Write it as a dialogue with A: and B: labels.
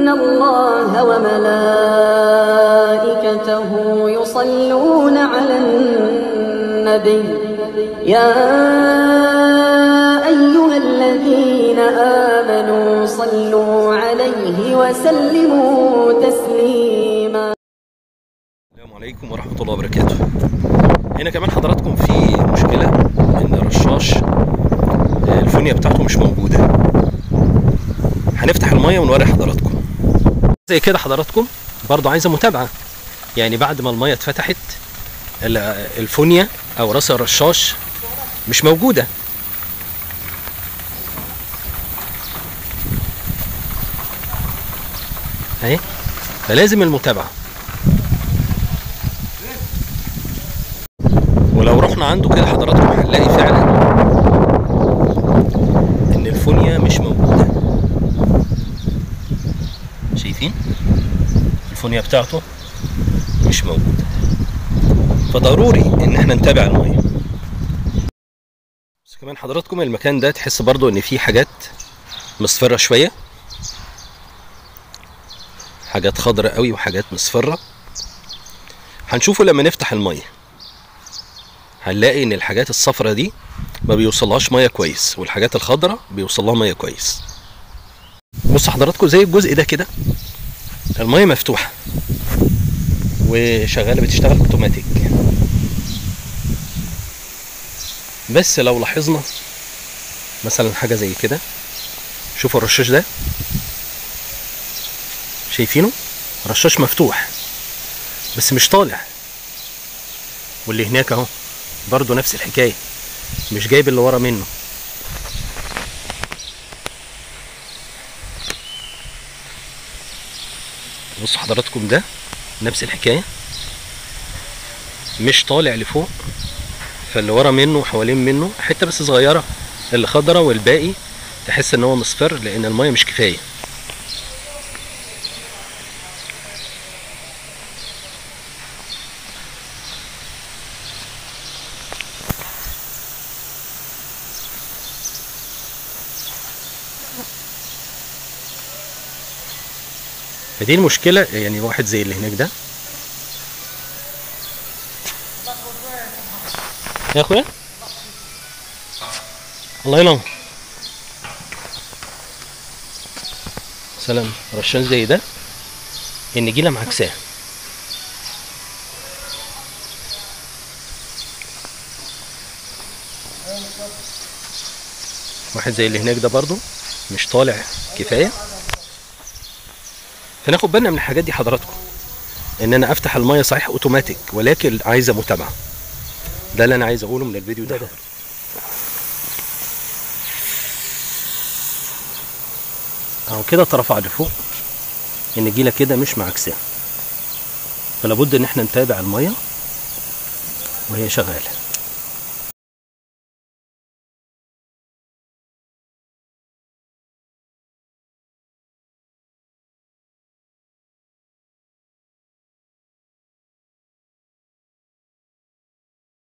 A: إن الله وملائكته يصلون على النبي يا أيها الذين آمنوا صلوا عليه وسلموا تسليما
B: السلام عليكم ورحمة الله وبركاته هنا كمان حضراتكم في مشكلة ان الرشاش آه، الفونيا بتاعته مش موجودة هنفتح المية ونوري حضراتكم زي كده حضراتكم برضو عايزة متابعة يعني بعد ما المية اتفتحت ال- الفونيا او راس الرشاش مش موجودة اهي فلازم المتابعة ولو رحنا عنده كده حضراتكم هنلاقي فعلا ان الفونيا مش موجوده شايفين الفونيا بتاعته مش موجوده فضروري ان احنا نتابع الميه بس كمان حضراتكم المكان ده تحس برضو ان فيه حاجات مصفرة شوية حاجات خضراء قوي وحاجات مصفرة هنشوفه لما نفتح الميه هنلاقي ان الحاجات الصفرة دي ما بيوصلهاش ميه كويس والحاجات الخضراء بيوصلها ميه كويس بص حضراتكم زي الجزء ده كده الميه مفتوحه وشغاله بتشتغل اوتوماتيك بس لو لاحظنا مثلا حاجه زي كده شوفوا الرشاش ده شايفينه رشاش مفتوح بس مش طالع واللي هناك اهو برضه نفس الحكايه مش جايب اللي ورا منه بص حضراتكم ده نفس الحكايه مش طالع لفوق فاللي ورا منه وحوالين منه حته بس صغيره اللي خضرة والباقي تحس ان هو مصفر لان الميه مش كفايه فدي المشكلة يعني واحد زي اللي هناك ده يا اخويا الله ينور سلام رشان زي ده النجيلة معكساه واحد زي اللي هناك ده برضو مش طالع كفايه فناخد بالنا من الحاجات دي حضراتكم ان انا افتح الميه صحيح اوتوماتيك ولكن عايزه متابعه ده اللي انا عايز اقوله من الفيديو ده, ده. اهو كده اترفع لفوق النجيله كده مش معكساه فلا بد ان احنا نتابع الميه وهي شغاله